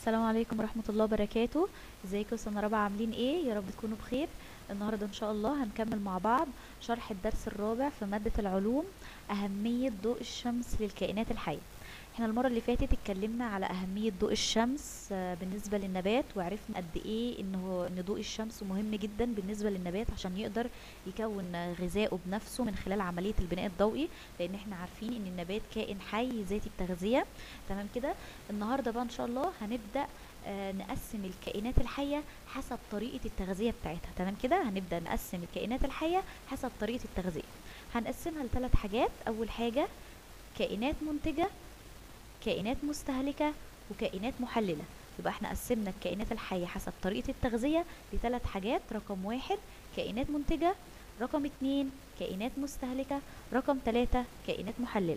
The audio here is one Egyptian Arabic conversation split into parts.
السلام عليكم ورحمة الله وبركاته ازيكم سنة رابعة عاملين ايه يا رب تكونوا بخير النهاردة ان شاء الله هنكمل مع بعض شرح الدرس الرابع في مادة العلوم أهمية ضوء الشمس للكائنات الحية احنا المرة اللي فاتت اتكلمنا على أهمية ضوء الشمس آه، بالنسبة للنبات وعرفنا قد ايه انه ان ضوء الشمس مهم جدا بالنسبة للنبات عشان يقدر يكون غذائه بنفسه من خلال عملية البناء الضوئي لان احنا عارفين ان النبات كائن حي ذاتي التغذية تمام كده النهارده بقى ان شاء الله هنبدا آه، نقسم الكائنات الحيه حسب طريقه التغذيه بتاعتها تمام كده هنبدا نقسم الكائنات الحيه حسب طريقه التغذيه هنقسمها لثلاث حاجات اول حاجه كائنات منتجه كائنات مستهلكه وكائنات محلله يبقى احنا قسمنا الكائنات الحيه حسب طريقه التغذيه لثلاث حاجات رقم واحد كائنات منتجه رقم اتنين كائنات مستهلكه رقم ثلاثة كائنات محلله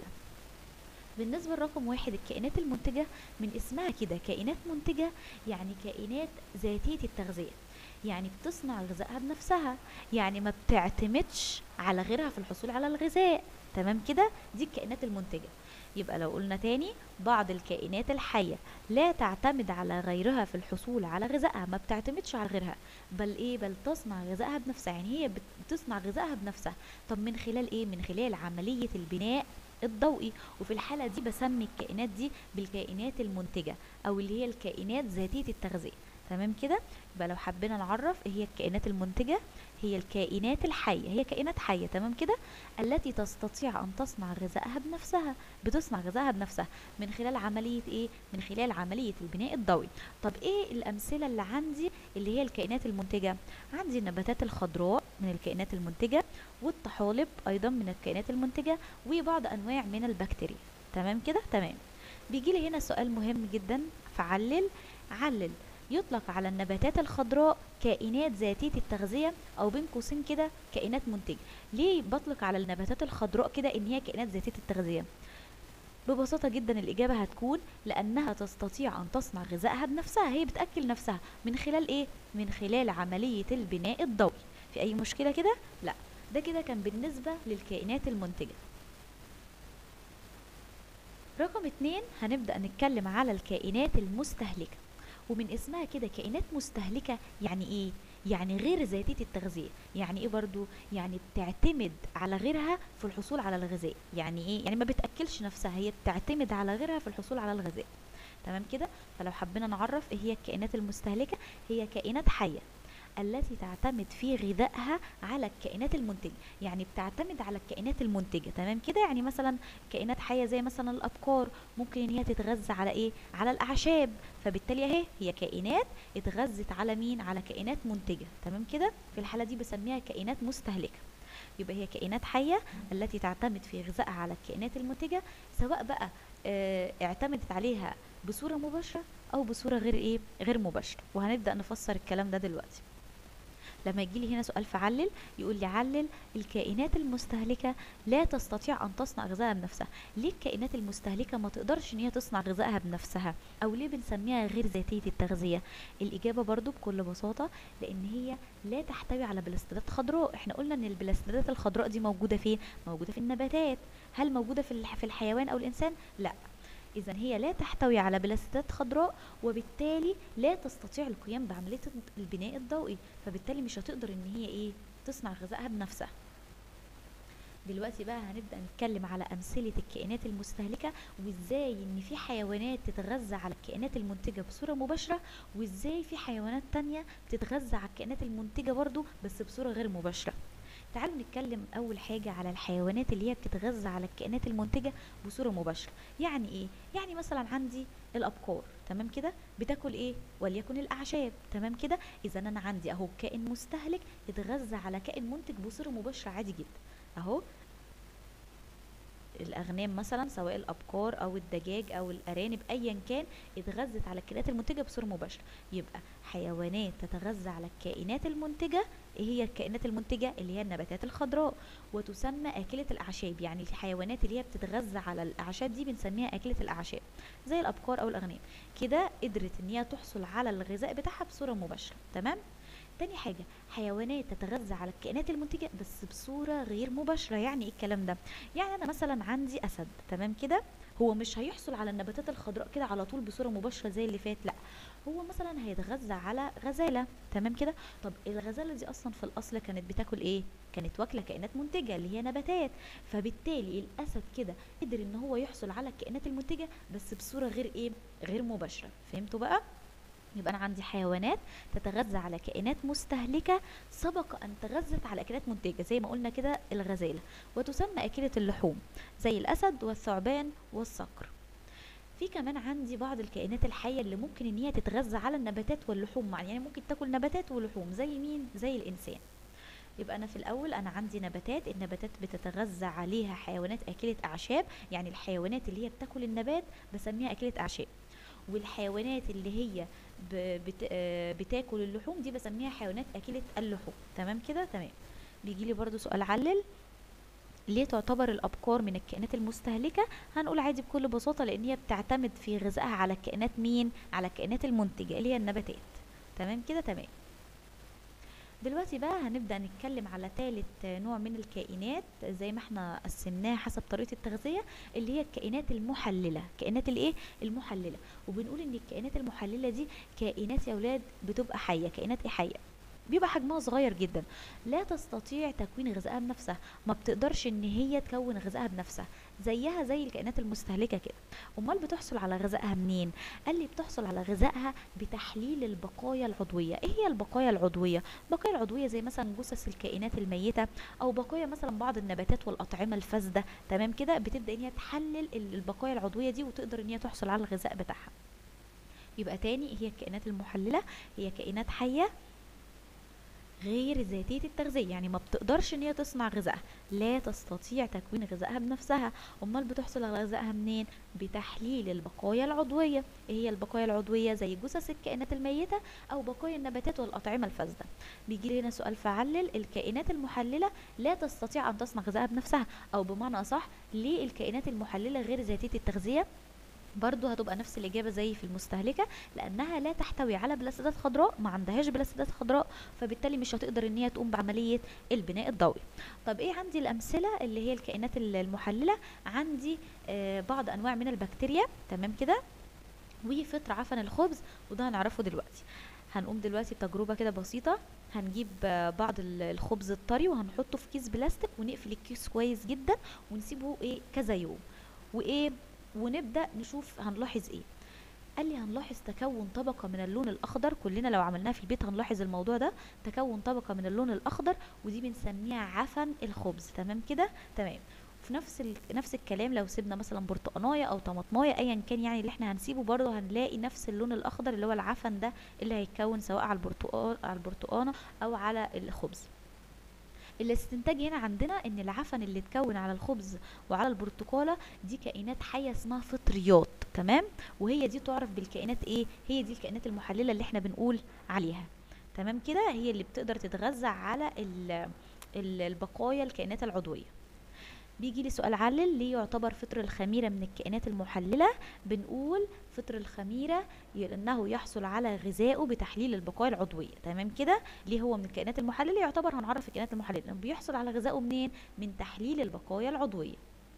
بالنسبة لرقم واحد الكائنات المنتجة من اسمها كده كائنات منتجة يعني كائنات ذاتية التغذية يعني بتصنع غذائها بنفسها يعني ما بتعتمدش على غيرها في الحصول على الغذاء تمام كده دي الكائنات المنتجة يبقى لو قلنا تاني بعض الكائنات الحية لا تعتمد على غيرها في الحصول على غذائها ما بتعتمدش على غيرها بل ايه بل تصنع غذائها بنفسها يعني هي بت- بتصنع غذائها بنفسها طب من خلال ايه من خلال عملية البناء الضوئي وفي الحالة دي بسمي الكائنات دي بالكائنات المنتجة أو اللي هي الكائنات ذاتية التغذية تمام كده يبقى لو حبينا نعرف إيه هي الكائنات المنتجة هي الكائنات الحية هي كائنات حية تمام كده التي تستطيع أن تصنع غذائها بنفسها بتصنع غذائها بنفسها من خلال عملية إيه من خلال عملية البناء الضوئي طب إيه الأمثلة اللي عندي اللي هي الكائنات المنتجة عندي النباتات الخضراء من الكائنات المنتجة والطحالب أيضا من الكائنات المنتجة وبعض انواع من البكتيريا تمام كده تمام بيجي لي هنا سؤال مهم جدا فعلل علل يطلق على النباتات الخضراء كائنات ذاتية التغذية أو بين قوسين كده كائنات منتجة ليه بطلق على النباتات الخضراء كده إن هي كائنات ذاتية التغذية ببساطة جدا الإجابة هتكون لأنها تستطيع أن تصنع غذائها بنفسها هي بتأكل نفسها من خلال إيه؟ من خلال عملية البناء الضوئي في أي مشكلة كده؟ لا ده كده كان بالنسبة للكائنات المنتجة رقم اتنين هنبدأ نتكلم على الكائنات المستهلكة ومن اسمها كده كائنات مستهلكة يعني ايه؟ يعني غير ذاتية التغذية يعني ايه برضو؟ يعني بتعتمد على غيرها في الحصول على الغذاء يعني ايه؟ يعني ما بتأكلش نفسها هي بتعتمد على غيرها في الحصول على الغذاء تمام كده؟ فلو حبينا نعرف ايه هي الكائنات المستهلكة هي كائنات حية التي تعتمد في غذائها على الكائنات المنتجة يعني بتعتمد على الكائنات المنتجة تمام كده يعني مثلا كائنات حية زي مثلا الأبقار ممكن ان هي تتغذى على ايه على الأعشاب فبالتالي اهي هي كائنات اتغذت على مين على كائنات منتجة تمام كده في الحالة دي بسميها كائنات مستهلكة يبقى هي كائنات حية التي تعتمد في غذائها على الكائنات المنتجة سواء بقى اه اعتمدت عليها بصورة مباشرة أو بصورة غير إيه غير مباشرة وهنبدأ نفسر الكلام ده دلوقتي لما يجي لي هنا سؤال فعلل يقول لي علل الكائنات المستهلكة لا تستطيع أن تصنع غذائها بنفسها ليه الكائنات المستهلكة ما تقدرش إن هي تصنع غذائها بنفسها أو ليه بنسميها غير ذاتية التغذية الإجابة برضو بكل بساطة لأن هي لا تحتوي على بلاستيدات خضراء احنا قلنا ان البلاستيدات الخضراء دي موجودة فين موجودة في النباتات هل موجودة في الح- في الحيوان أو الإنسان لا إذا هي لا تحتوي على بلاستيدات خضراء وبالتالي لا تستطيع القيام بعملية البناء الضوئي فبالتالي مش هتقدر ان هي ايه تصنع غذائها بنفسها دلوقتي بقى هنبدأ نتكلم على أمثلة الكائنات المستهلكة وإزاي إن في حيوانات تتغذى على الكائنات المنتجة بصورة مباشرة وإزاي في حيوانات تانية بتتغذى على الكائنات المنتجة برضو بس بصورة غير مباشرة تعالوا نتكلم أول حاجة على الحيوانات اللي هي بتتغذى على الكائنات المنتجة بصورة مباشرة يعني إيه؟ يعني مثلا عندي الأبقار تمام كده بتاكل إيه؟ وليكن الأعشاب تمام كده إذا أنا عندي أهو كائن مستهلك اتغذى على كائن منتج بصورة مباشرة عادي جدا أهو الاغنام مثلا سواء الابقار او الدجاج او الارانب ايا كان اتغذت على الكائنات المنتجه بصوره مباشره يبقى حيوانات تتغذى على الكائنات المنتجه ايه هي الكائنات المنتجه اللي هي النباتات الخضراء وتسمى اكله الاعشاب يعني الحيوانات اللي هي بتتغذى على الاعشاب دي بنسميها اكله الاعشاب زي الابقار او الاغنام كده قدرت ان هي تحصل على الغذاء بتاعها بصوره مباشره تمام تاني حاجة حيوانات تتغذى على الكائنات المنتجة بس بصورة غير مباشرة يعني ايه الكلام ده يعني انا مثلا عندي اسد تمام كده هو مش هيحصل على النباتات الخضراء كده على طول بصورة مباشرة زي اللي فات لا هو مثلا هيتغذى على غزالة تمام كده طب الغزالة دي اصلا في الاصل كانت بتاكل ايه كانت واكلة كائنات منتجة اللي هي نباتات فبالتالي الاسد كده قدر ان هو يحصل على الكائنات المنتجة بس بصورة غير ايه غير مباشرة فهمتوا بقى يبقى انا عندي حيوانات تتغذى على كائنات مستهلكة سبق ان تغذت على كائنات منتجة زي ما قلنا كده الغزالة وتسمى اكلة اللحوم زي الاسد والثعبان والصقر في كمان عندي بعض الكائنات الحية اللي ممكن ان هي تتغذى على النباتات واللحوم معا يعني ممكن تاكل نباتات ولحوم زي مين زي الانسان يبقى انا في الاول انا عندي نباتات النباتات بتتغذى عليها حيوانات اكلة اعشاب يعني الحيوانات اللي هي بتاكل النبات بسميها اكلة اعشاب والحيوانات اللي هي ب- بت... آه، بتاكل اللحوم دي بسميها حيوانات اكلة اللحوم تمام كده تمام بيجي لي برضو سؤال علل ليه تعتبر الابقار من الكائنات المستهلكه هنقول عادي بكل بساطه لان هي بتعتمد في غذائها على الكائنات مين على الكائنات المنتجه اللي هي النباتات تمام كده تمام دلوقتي بقى هنبدأ نتكلم على ثالث نوع من الكائنات زي ما احنا قسمناها حسب طريقة التغذية اللي هي الكائنات المحللة كائنات الايه المحللة وبنقول ان الكائنات المحللة دي كائنات يا اولاد بتبقى حية كائنات ايه حية بيبقى حجمها صغير جدا لا تستطيع تكوين غذائها بنفسها ما بتقدرش ان هي تكون غذائها بنفسها زيها زي الكائنات المستهلكة كده امال بتحصل على غذائها منين قال لي بتحصل على غذائها بتحليل البقايا العضوية ايه هي البقايا العضوية بقايا العضوية زي مثلا جثث الكائنات الميتة او بقايا مثلا بعض النباتات والاطعمة الفاسدة تمام كده بتبدأ ان هي تحلل ال- البقايا العضوية دي وتقدر ان هي تحصل على الغذاء بتاعها يبقى تاني إيه هي الكائنات المحللة هي كائنات حية غير ذاتية التغذية يعني ما بتقدرش ان هي تصنع غذائها لا تستطيع تكوين غذائها بنفسها امال بتحصل على غذائها منين بتحليل البقايا العضوية ايه هي البقايا العضوية زي جثث الكائنات الميتة او بقايا النباتات والاطعمة الفاسدة بيجي لي هنا سؤال فعلل الكائنات المحللة لا تستطيع ان تصنع غذائها بنفسها او بمعنى اصح ليه الكائنات المحللة غير ذاتية التغذية برضو هتبقى نفس الإجابة زي في المستهلكة لأنها لا تحتوي على بلاستيدات خضراء ما عندهاش بلاستيدات خضراء فبالتالي مش هتقدر إن هي تقوم بعملية البناء الضوئي طب إيه عندي الأمثلة اللي هي الكائنات ال- المحللة عندي آه بعض أنواع من البكتيريا تمام كده وفطر عفن الخبز وده هنعرفه دلوقتي هنقوم دلوقتي بتجربة كده بسيطة هنجيب آه، بعض ال- الخبز الطري وهنحطه في كيس بلاستيك ونقفل الكيس كويس جدا ونسيبه ايه كذا يوم وايه ونبدأ نشوف هنلاحظ ايه قال لي هنلاحظ تكون طبقة من اللون الأخضر كلنا لو عملناها في البيت هنلاحظ الموضوع ده تكون طبقة من اللون الأخضر ودي بنسميها عفن الخبز تمام كده تمام في نفس ال... نفس الكلام لو سيبنا مثلا برتقانايه او طماطمايه ايا كان يعني اللي احنا هنسيبه برضه هنلاقي نفس اللون الاخضر اللي هو العفن ده اللي هيتكون سواء على البرتقال على البرتقانه او على الخبز الاستنتاج هنا عندنا ان العفن اللي اتكون على الخبز وعلى البرتقاله دي كائنات حيه اسمها فطريات تمام وهي دي تعرف بالكائنات ايه هي دي الكائنات المحلله اللي احنا بنقول عليها تمام كده هي اللي بتقدر تتغذى على ال- ال- البقايا الكائنات العضويه بيجي لي سؤال علل ليه يعتبر فطر الخميرة من الكائنات المحللة بنقول فطر الخميرة ي- لأنه يحصل على غذائه بتحليل البقايا العضوية تمام كده ليه هو من الكائنات المحللة يعتبر هنعرف الكائنات المحللة لأنه بيحصل على غذائه منين من تحليل البقايا العضوية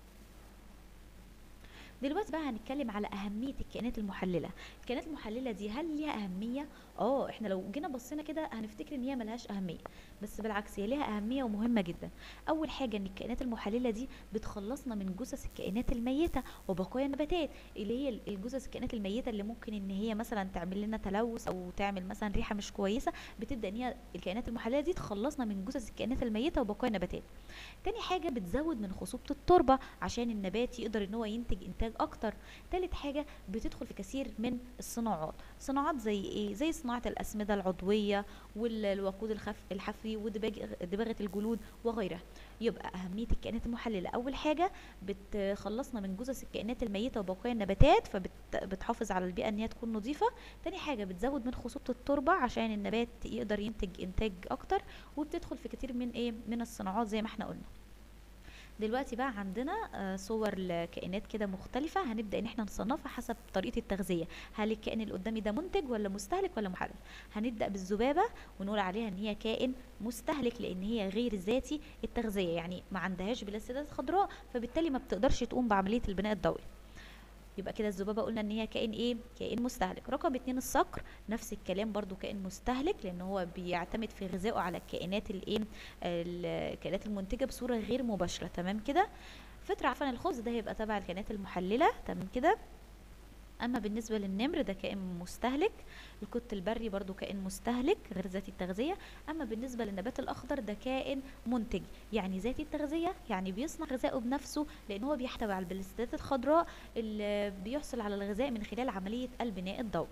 دلوقتي بقى هنتكلم على أهمية الكائنات المحللة الكائنات المحللة دي هل ليها أهمية؟ اه احنا لو جينا بصينا كده هنفتكر ان هي ملهاش أهمية بس بالعكس هي ليها أهمية ومهمة جدا أول حاجة ان الكائنات المحللة دي بتخلصنا من جثث الكائنات الميتة وبقايا النباتات اللي هي ال- الجثث الكائنات الميتة اللي ممكن ان هي مثلا تعمل لنا تلوث او تعمل مثلا ريحة مش كويسة بتبدأ ان هي الكائنات المحللة دي تخلصنا من جثث الكائنات الميتة وبقايا النباتات تاني حاجة بتزود من خصوبة التربة عشان النبات يقدر ان هو ينتج انتاج اكتر تالت حاجة بتدخل في كثير من الصناعات صناعات زي ايه زي صناعة الاسمدة العضوية والوقود الخف الحفري ودباغة الجلود وغيرها يبقى أهمية الكائنات المحللة أول حاجة بتخلصنا من جثث الكائنات الميتة وبقايا النباتات فبتحافظ على البيئة إن هي تكون نظيفة تاني حاجة بتزود من خصوبة التربة عشان النبات يقدر ينتج إنتاج أكتر وبتدخل في كتير من إيه من الصناعات زي ما احنا قلنا دلوقتي بقى عندنا آه، صور لكائنات كده مختلفة هنبدأ ان احنا نصنفها حسب طريقة التغذية هل الكائن اللي قدامي ده منتج ولا مستهلك ولا محلل هنبدأ بالذبابة ونقول عليها ان هي كائن مستهلك لان هي غير ذاتي التغذية يعني ما عندهاش بلاستيدات خضراء فبالتالي ما بتقدرش تقوم بعملية البناء الضوئي يبقى كده الذبابه قلنا ان هي كائن ايه كائن مستهلك رقم اتنين الصقر نفس الكلام برضو كائن مستهلك لان هو بيعتمد في غذائه على الكائنات الايه الكائنات المنتجه بصوره غير مباشره تمام كده فطر عفن الخبز ده هيبقى تبع الكائنات المحلله تمام كده اما بالنسبه للنمر ده كائن مستهلك القط البري برضو كائن مستهلك غير ذاتي التغذيه اما بالنسبه للنبات الاخضر ده كائن منتج يعني ذاتي التغذيه يعني بيصنع غذائه بنفسه لان هو بيحتوي على البلاستيدات الخضراء اللي بيحصل على الغذاء من خلال عمليه البناء الضوئي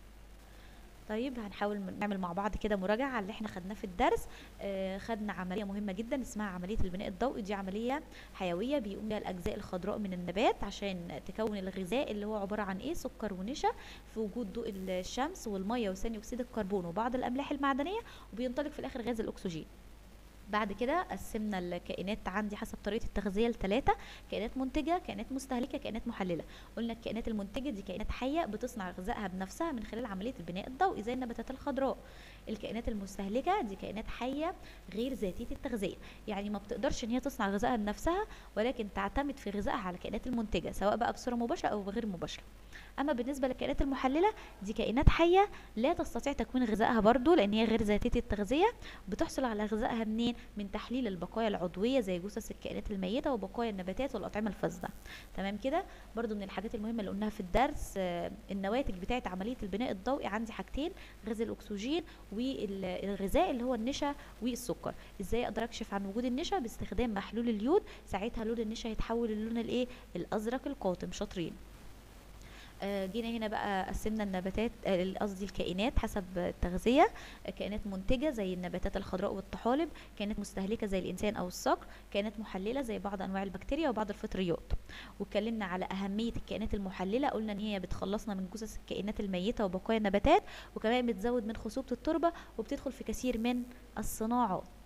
طيب هنحاول من- نعمل مع بعض كده مراجعة على اللي احنا خدناه في الدرس آه خدنا عملية مهمة جدا اسمها عملية البناء الضوئي دي عملية حيوية بيقوم بيها الأجزاء الخضراء من النبات عشان تكون الغذاء اللي هو عبارة عن ايه سكر ونشا في وجود ضوء الشمس والمية وثاني أكسيد الكربون وبعض الأملاح المعدنية وبينطلق في الآخر غاز الأكسجين بعد كده قسمنا الكائنات عندي حسب طريقه التغذيه لثلاثه كائنات منتجه كائنات مستهلكه كائنات محلله قلنا الكائنات المنتجه دي كائنات حيه بتصنع غذائها بنفسها من خلال عمليه البناء الضوئي زي النباتات الخضراء الكائنات المستهلكه دي كائنات حيه غير ذاتيه التغذيه يعني ما بتقدرش ان هي تصنع غذائها بنفسها ولكن تعتمد في غذائها على الكائنات المنتجه سواء بقى بصوره مباشره او غير مباشره اما بالنسبه للكائنات المحلله دي كائنات حيه لا تستطيع تكوين غذائها برضو لان هي غير ذاتيه التغذيه بتحصل على غذائها منين من تحليل البقايا العضويه زي جثث الكائنات الميته وبقايا النباتات والاطعمه الفاسده تمام كده برضو من الحاجات المهمه اللي قلناها في الدرس آه، النواتج بتاعه عمليه البناء الضوئي عندي حاجتين غاز الاكسجين والغذاء اللي هو النشا والسكر ازاي اقدر اكشف عن وجود النشا باستخدام محلول اليود ساعتها لون النشا يتحول للون الايه الازرق القاتم شاطرين آه، جينا هنا بقى قسمنا النباتات آه، قصدي الكائنات حسب التغذية آه، كائنات منتجة زي النباتات الخضراء والطحالب كائنات مستهلكة زي الإنسان أو الصقر كائنات محللة زي بعض أنواع البكتيريا وبعض الفطريات واتكلمنا على أهمية الكائنات المحللة قلنا إن هي بتخلصنا من جثث الكائنات الميتة وبقايا النباتات وكمان بتزود من خصوبة التربة وبتدخل في كثير من الصناعات